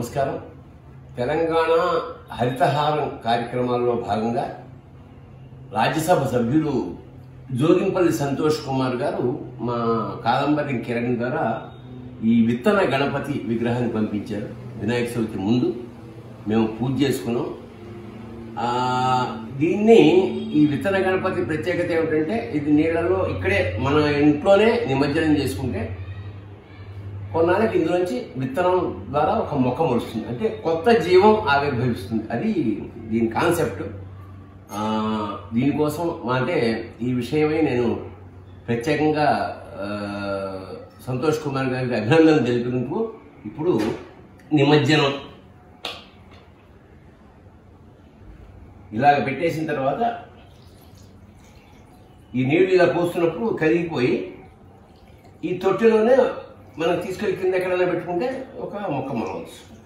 నమస్కారం తెలంగాణ హరితహారం కార్యక్రమాల్లో భాగంగా రాజ్యసభ సభ్యులు జోగింపల్లి సంతోష్ కుమార్ గారు మా కాదంబరి కిరణ్ ద్వారా ఈ విత్తన గణపతి విగ్రహాన్ని పంపించారు వినాయక చవితి ముందు మేము పూజ చేసుకున్నాం ఆ, దీన్ని ఈ విత్తన గణపతి ప్రత్యేకత ఏమిటంటే ఇది నీళ్ళలో ఇక్కడే మన ఇంట్లోనే నిమజ్జనం చేసుకుంటే కొన్నాళ్ళకి ఇందులోంచి విత్తనం ద్వారా ఒక మొక్క మొలుస్తుంది అంటే కొత్త జీవం ఆవిర్భవిస్తుంది అది దీని కాన్సెప్ట్ ఆ, దీనికోసం మా అంటే ఈ విషయమై నేను ప్రత్యేకంగా ఆ, సంతోష్ కుమార్ గారికి అభినందనలు తెలిపినందుకు ఇప్పుడు నిమజ్జనం ఇలాగ పెట్టేసిన తర్వాత ఈ నీళ్లు ఇలా పోస్తున్నప్పుడు కరిగిపోయి ఈ తొట్టెలోనే మనం తీసుకెళ్లి కింద ఎక్కడైనా పెట్టుకుంటే ఒక మొక్క మొలవచ్చు